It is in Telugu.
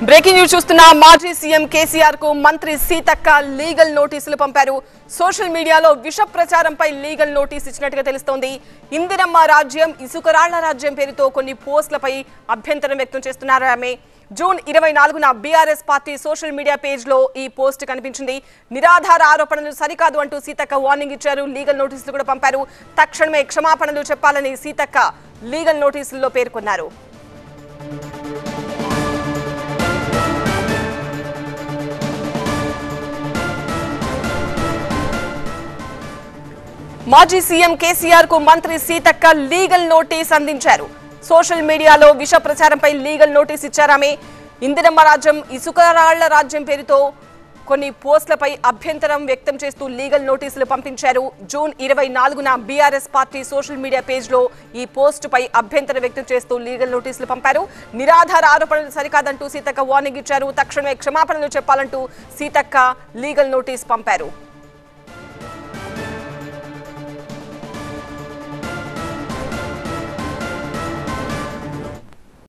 బ్రేకింగ్ న్యూస్ చూస్తున్న మాజీ సీఎం కేసీఆర్ కు మంత్రి సీతక్క లీగల్ నోటీసులు పంపారు సోషల్ మీడియాలో విష ప్రచారంపై లీగల్ నోటీస్ ఇచ్చినట్టుగా తెలుస్తోంది ఇందిరమ్మ రాజ్యం ఇసుకరాళ్ల రాజ్యం పేరుతో కొన్ని పోస్టులపై అభ్యంతరం వ్యక్తం చేస్తున్నారు ఆమె జూన్ ఇరవై నాలుగున BRS party social media page లో ఈ పోస్ట్ కనిపించింది నిరాధార ఆరోపణలు సరికాదు అంటూ సీతక్క వార్నింగ్ ఇచ్చారు లీగల్ నోటీసులు కూడా పంపారు తక్షణమే క్షమాపణలు చెప్పాలని సీతక్క లీగల్ నోటీసుల్లో పేర్కొన్నారు మాజీ సీఎం కేసీఆర్ కు మంత్రి సీతక్క లీగల్ నోటీస్ అందించారు సోషల్ మీడియాలో విష ప్రచారంపై లీగల్ నోటీస్ ఇచ్చారామె ఇందిరమ్మ రాజ్యం ఇసుకరాళ్ల రాజ్యం పేరుతో కొన్ని పోస్టులపై అభ్యంతరం వ్యక్తం చేస్తూ లీగల్ నోటీసులు పంపించారు జూన్ ఇరవై నాలుగున బీఆర్ఎస్ పార్టీ సోషల్ మీడియా పేజ్లో ఈ పోస్టుపై అభ్యంతరం వ్యక్తం చేస్తూ లీగల్ నోటీసులు పంపారు నిరాధార ఆరోపణలు సరికాదంటూ సీతక్క వార్నింగ్ ఇచ్చారు తక్షణమే క్షమాపణలు చెప్పాలంటూ సీతక్క లీగల్ నోటీస్ పంపారు